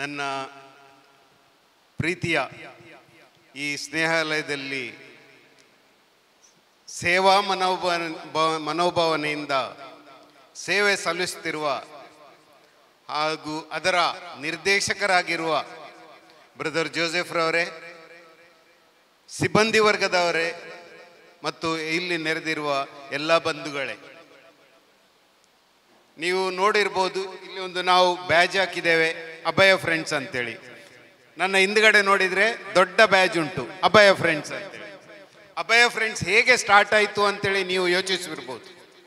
ನನ್ನ ಪ್ರೀತಿಯ ಈ ಸ್ನೇಹಾಲಯದಲ್ಲಿ ಸೇವಾ ಮನೋಭಾವ ಭಾವ- ಮನೋಭಾವನೆಯಿಂದ ಸೇವೆ ಸಲ್ಲಿಸುತ್ತಿರುವ ಹಾಗೂ ಅದರ ನಿರ್ದೇಶಕರಾಗಿರುವ ಬ್ರದರ್ ಜೋಸೆಫ್ ರವರೇ ಸಿಬ್ಬಂದಿ ವರ್ಗದವರೇ ಮತ್ತು ಇಲ್ಲಿ ನೆರೆದಿರುವ ಎಲ್ಲ ಬಂಧುಗಳೇ ನೀವು ನೋಡಿರ್ಬೋದು ಇಲ್ಲಿ ಒಂದು ನಾವು ಬ್ಯಾಜ್ ಹಾಕಿದ್ದೇವೆ ಅಭಯ ಫ್ರೆಂಡ್ಸ್ ಅಂತೇಳಿ ನನ್ನ ಹಿಂದ್ಗಡೆ ನೋಡಿದ್ರೆ ದೊಡ್ಡ ಬ್ಯಾಜ್ ಉಂಟು ಅಭಯ ಫ್ರೆಂಡ್ಸ್ ಅಂತೇಳಿ ಅಭಯ ಫ್ರೆಂಡ್ಸ್ ಹೇಗೆ ಸ್ಟಾರ್ಟ್ ಆಯಿತು ಅಂತೇಳಿ ನೀವು ಯೋಚಿಸಿರ್ಬೋದು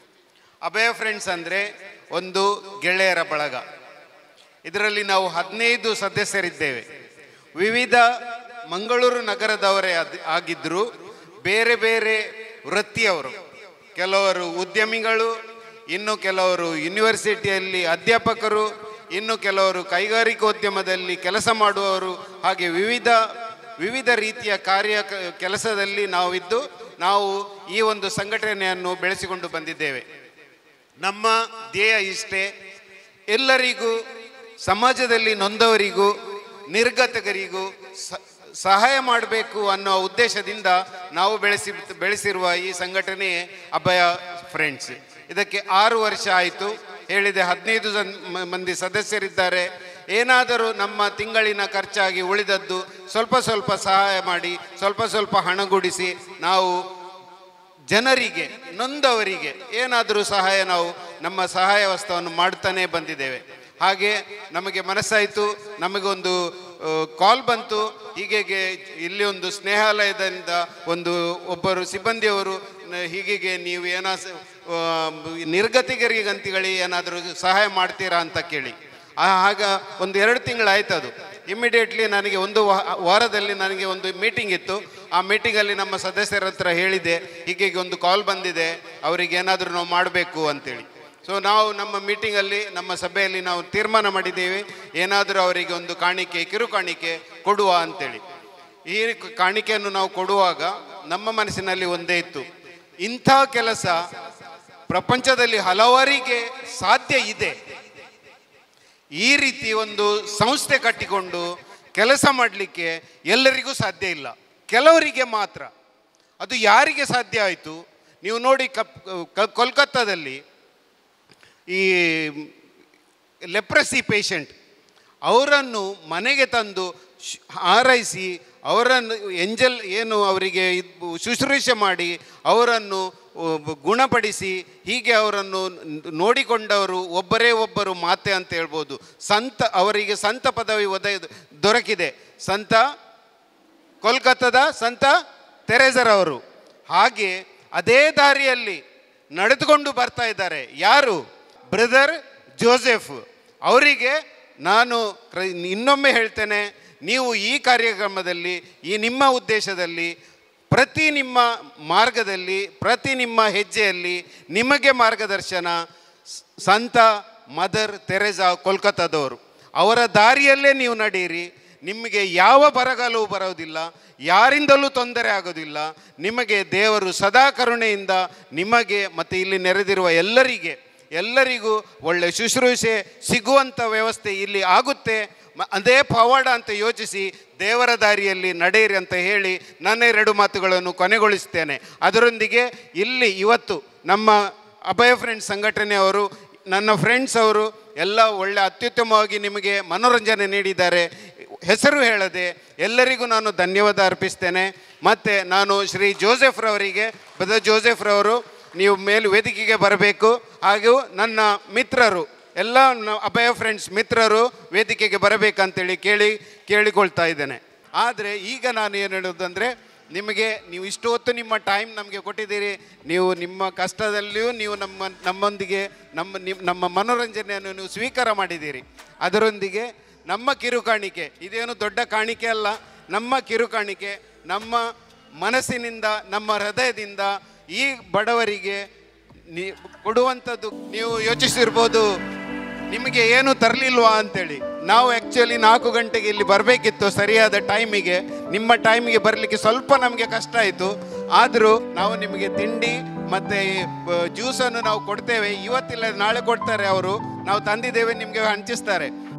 ಅಭಯ ಫ್ರೆಂಡ್ಸ್ ಅಂದರೆ ಒಂದು ಗೆಳೆಯರ ಬಳಗ ಇದರಲ್ಲಿ ನಾವು ಹದಿನೈದು ಸದಸ್ಯರಿದ್ದೇವೆ ವಿವಿಧ ಮಂಗಳೂರು ನಗರದವರೇ ಅದ್- ಆಗಿದ್ದರು ಬೇರೆ ಬೇರೆ ವೃತ್ತಿಯವರು ಕೆಲವರು ಉದ್ಯಮಿಗಳು ಇನ್ನು ಕೆಲವರು ಯೂನಿವರ್ಸಿಟಿಯಲ್ಲಿ ಅಧ್ಯಾಪಕರು ಇನ್ನು ಕೆಲವರು ಕೈಗಾರಿಕೋದ್ಯಮದಲ್ಲಿ ಕೆಲಸ ಮಾಡುವವರು ಹಾಗೆ ವಿವಿಧ ವಿವಿಧ ರೀತಿಯ ಕಾರ್ಯ ಕ- ಕೆಲಸದಲ್ಲಿ ನಾವಿದ್ದು ನಾವು ಈ ಒಂದು ಸಂಘಟನೆಯನ್ನು ಬೆಳೆಸಿಕೊಂಡು ಬಂದಿದ್ದೇವೆ ನಮ್ಮ ಧ್ಯೇಯ ಇಷ್ಟೇ ಎಲ್ಲರಿಗೂ ಸಮಾಜದಲ್ಲಿ ನೊಂದವರಿಗೂ ನಿರ್ಗತಕರಿಗೂ ಸ- ಸಹಾಯ ಮಾಡಬೇಕು ಅನ್ನೋ ಉದ್ದೇಶದಿಂದ ನಾವು ಬೆಳೆಸಿ ಬೆಳೆಸಿರುವ ಈ ಸಂಘಟನೆ ಅಭಯ ಫ್ರೆಂಡ್ಸ್ ಇದಕ್ಕೆ ಆರು ವರ್ಷ ಆಯಿತು ಹೇಳಿದೆ ಹದಿನೈದು ಜನ್ ಮ- ಮಂದಿ ಸದಸ್ಯರಿದ್ದಾರೆ ಏನಾದರೂ ನಮ್ಮ ತಿಂಗಳಿನ ಖರ್ಚಾಗಿ ಉಳಿದದ್ದು ಸ್ವಲ್ಪ ಸ್ವಲ್ಪ ಸಹಾಯ ಮಾಡಿ ಸ್ವಲ್ಪ ಸ್ವಲ್ಪ ಹಣಗೂಡಿಸಿ ನಾವು ಜನರಿಗೆ ನೊಂದವರಿಗೆ ಏನಾದರೂ ಸಹಾಯ ನಾವು ನಮ್ಮ ಸಹಾಯ ವಸ್ತುವನ್ನು ಮಾಡ್ತಾನೆ ಬಂದಿದ್ದೇವೆ ಹಾಗೆ ನಮಗೆ ಮನಸ್ಸಾಯಿತು ನಮಗೊಂದು ಕಾಲ್ ಬಂತು ಹೀಗೆ ಇಲ್ಲಿ ಒಂದು ಸ್ನೇಹಾಲಯದಿಂದ ಒಂದು ಒಬ್ಬರು ಸಿಬ್ಬಂದಿಯವರು ನ- ಹೀಗೆ ನೀವು ಏನೋ ಸ- ಆ, ನಿರ್ಗತಿಗರಿಗಂತಿಗಳಿ ಏನಾದರೂ ಸಹಾಯ ಮಾಡ್ತೀರಾ ಅಂತ ಕೇಳಿ ಆ, ಆಗ ಒಂದು ಎರಡು ತಿಂಗಳಾಯ್ತು ಅದು ಇಮಿಡಿಯೇಟ್ಲಿ ನನಗೆ ಒಂದು ವಾ- ವಾರದಲ್ಲಿ ನನಗೆ ಒಂದು ಮೀಟಿಂಗ್ ಇತ್ತು ಆ ಮೀಟಿಂಗಲ್ಲಿ ನಮ್ಮ ಸದಸ್ಯರ ಹತ್ರ ಹೇಳಿದೆ ಹೀಗೆ ಒಂದು ಕಾಲ್ ಬಂದಿದೆ ಅವರಿಗೆ ಏನಾದರೂ ನಾವು ಮಾಡಬೇಕು ಅಂತೇಳಿ ಸೊ ನಾವು ನಮ್ಮ ಮೀಟಿಂಗಲ್ಲಿ ನಮ್ಮ ಸಭೆಯಲ್ಲಿ ನಾವು ತೀರ್ಮಾನ ಮಾಡಿದ್ದೇವೆ ಏನಾದರೂ ಅವರಿಗೆ ಒಂದು ಕಾಣಿಕೆ ಕಿರು ಕಾಣಿಕೆ ಕೊಡುವ ಅಂತೇಳಿ ಈ ಕ- ಕಾಣಿಕೆಯನ್ನು ನಾವು ಕೊಡುವಾಗ ನಮ್ಮ ಮನಸ್ಸಿನಲ್ಲಿ ಒಂದೇ ಇತ್ತು ಇಂಥ ಕೆಲಸ ಪ್ರಪಂಚದಲ್ಲಿ ಹಲವರಿಗೆ ಸಾಧ್ಯ ಇದೆ ಈ ರೀತಿ ಒಂದು ಸಂಸ್ಥೆ ಕಟ್ಟಿಕೊಂಡು ಕೆಲಸ ಮಾಡಲಿಕ್ಕೆ ಎಲ್ಲರಿಗೂ ಸಾಧ್ಯ ಇಲ್ಲ ಕೆಲವರಿಗೆ ಮಾತ್ರ ಅದು ಯಾರಿಗೆ ಸಾಧ್ಯ ಆಯಿತು ನೀವು ನೋಡಿ ಕಪ್ ಕ- ಕೋಲ್ಕತ್ತಾದಲ್ಲಿ ಈ ಲೆಪ್ರಸಿ ಪೇಷಂಟ್ ಅವರನ್ನು ಮನೆಗೆ ತಂದು ಶ್- ಹಾರೈಸಿ ಅವರನ್ನು ಎಂಜಲ್ ಏನು ಅವರಿಗೆ ಇದ್- ಶುಶ್ರೂಷೆ ಮಾಡಿ ಅವರನ್ನು ಉ, ಗುಣಪಡಿಸಿ ಹೀಗೆ ಅವರನ್ನು ನ್- ನೋಡಿಕೊಂಡವರು ಒಬ್ಬರೇ ಒಬ್ಬರು ಮಾತೆ ಅಂತ ಹೇಳ್ಬೋದು ಸಂತ ಅವರಿಗೆ ಸಂತ ಪದವಿ ಒದಯ ದೊರಕಿದೆ ಸಂತ ಕೋಲ್ಕತ್ತಾದ ಸಂತ ತೆರೆಸರವರು ಹಾಗೆ ಅದೇ ದಾರಿಯಲ್ಲಿ ನಡೆದುಕೊಂಡು ಬರ್ತಾ ಇದ್ದಾರೆ ಯಾರು ಬ್ರದರ್ ಜೋಸೆಫ್ ಅವರಿಗೆ ನಾನು ಕ್ರ- ಇನ್ನೊಮ್ಮೆ ಹೇಳ್ತೇನೆ ನೀವು ಈ ಕಾರ್ಯಕ್ರಮದಲ್ಲಿ ಈ ನಿಮ್ಮ ಉದ್ದೇಶದಲ್ಲಿ ಪ್ರತಿ ನಿಮ್ಮ ಮಾರ್ಗದಲ್ಲಿ ಪ್ರತಿ ನಿಮ್ಮ ಹೆಜ್ಜೆಯಲ್ಲಿ ನಿಮಗೆ ಮಾರ್ಗದರ್ಶನ ಸ್- ಸಂತ ಮದರ್ ತೆರೆಸಾ ಕೋಲ್ಕತ್ತಾದವರು ಅವರ ದಾರಿಯಲ್ಲೇ ನೀವು ನಡೆಯಿರಿ ನಿಮಗೆ ಯಾವ ಬರಗಾಲವೂ ಬರೋದಿಲ್ಲ ಯಾರಿಂದಲೂ ತೊಂದರೆ ಆಗೋದಿಲ್ಲ ನಿಮಗೆ ದೇವರು ಸದಾ ಕರುಣೆಯಿಂದ ನಿಮಗೆ ಮತ್ತು ಇಲ್ಲಿ ನೆರೆದಿರುವ ಎಲ್ಲರಿಗೆ ಎಲ್ಲರಿಗೂ ಒಳ್ಳೆ ಶುಶ್ರೂಷೆ ಸಿಗುವಂಥ ವ್ಯವಸ್ಥೆ ಇಲ್ಲಿ ಆಗುತ್ತೆ ಮ- ಅದೇ ಪವಾಡ ಅಂತ ಯೋಚಿಸಿ ದೇವರ ದಾರಿಯಲ್ಲಿ ನಡೆಯಿರಿ ಅಂತ ಹೇಳಿ ನನ್ನ ಎರಡು ಮಾತುಗಳನ್ನು ಕೊನೆಗೊಳಿಸ್ತೇನೆ ಅದರೊಂದಿಗೆ ಇಲ್ಲಿ ಇವತ್ತು ನಮ್ಮ ಅಭಯ ಫ್ರೆಂಡ್ಸ್ ಸಂಘಟನೆಯವರು ನನ್ನ ಫ್ರೆಂಡ್ಸ್ ಅವರು ಎಲ್ಲ ಒಳ್ಳೆ ಅತ್ಯುತ್ತಮವಾಗಿ ನಿಮಗೆ ಮನೋರಂಜನೆ ನೀಡಿದ್ದಾರೆ ಹೆಸರು ಹೇಳದೆ ಎಲ್ಲರಿಗೂ ನಾನು ಧನ್ಯವಾದ ಅರ್ಪಿಸ್ತೇನೆ ಮತ್ತು ನಾನು ಶ್ರೀ ಜೋಸೆಫ್ ರವರಿಗೆ ಬದ ಜೋಸೆಫ್ ರವರು ನೀವು ಮೇಲು ವೇದಿಕೆಗೆ ಬರಬೇಕು ಹಾಗೂ ನನ್ನ ಮಿತ್ರರು ಎಲ್ಲ ನ- ಅಭಯ ಫ್ರೆಂಡ್ಸ್ ಮಿತ್ರರು ವೇದಿಕೆಗೆ ಬರಬೇಕಂತೇಳಿ ಕೇಳಿ ಕೇಳಿಕೊಳ್ತಾ ಇದ್ದೇನೆ ಆದರೆ ಈಗ ನಾನು ಏನು ಹೇಳೋದಂದರೆ ನಿಮಗೆ ನೀವು ಇಷ್ಟು ಹೊತ್ತು ನಿಮ್ಮ ಟೈಮ್ ನಮಗೆ ಕೊಟ್ಟಿದ್ದೀರಿ ನೀವು ನಿಮ್ಮ ಕಷ್ಟದಲ್ಲಿಯೂ ನೀವು ನಮ್ಮ ನಮ್ಮೊಂದಿಗೆ ನಮ್ಮ ನಿಮ್- ನಮ್ಮ ಮನೋರಂಜನೆಯನ್ನು ನೀವು ಸ್ವೀಕಾರ ಮಾಡಿದ್ದೀರಿ ಅದರೊಂದಿಗೆ ನಮ್ಮ ಕಿರುಕಾಣಿಕೆ ಇದೇನು ದೊಡ್ಡ ಕಾಣಿಕೆ ಅಲ್ಲ ನಮ್ಮ ಕಿರುಕಾಣಿಕೆ ನಮ್ಮ ಮನಸ್ಸಿನಿಂದ ನಮ್ಮ ಹೃದಯದಿಂದ ಈ ಬಡವರಿಗೆ ನೀ ಕೊಡುವಂಥದ್ದು ನೀವು ಯೋಚಿಸಿರ್ಬೋದು ನಿಮಗೆ ಏನು ತರಲಿಲ್ವಾ ಅಂತೇಳಿ ನಾವು ಆ್ಯಕ್ಚುಲಿ ನಾಲ್ಕು ಗಂಟೆಗೆ ಇಲ್ಲಿ ಬರಬೇಕಿತ್ತು ಸರಿಯಾದ ಟೈಮಿಗೆ ನಿಮ್ಮ ಟೈಮಿಗೆ ಬರಲಿಕ್ಕೆ ಸ್ವಲ್ಪ ನಮಗೆ ಕಷ್ಟ ಆಯಿತು ಆದರೂ ನಾವು ನಿಮಗೆ ತಿಂಡಿ ಮತ್ತು ಜ್ಯೂಸನ್ನು ನಾವು ಕೊಡ್ತೇವೆ ಇವತ್ತಿಲ್ಲ ನಾಳೆ ಕೊಡ್ತಾರೆ ಅವರು ನಾವು ತಂದಿದ್ದೇವೆ ನಿಮಗೆ ಹಂಚಿಸ್ತಾರೆ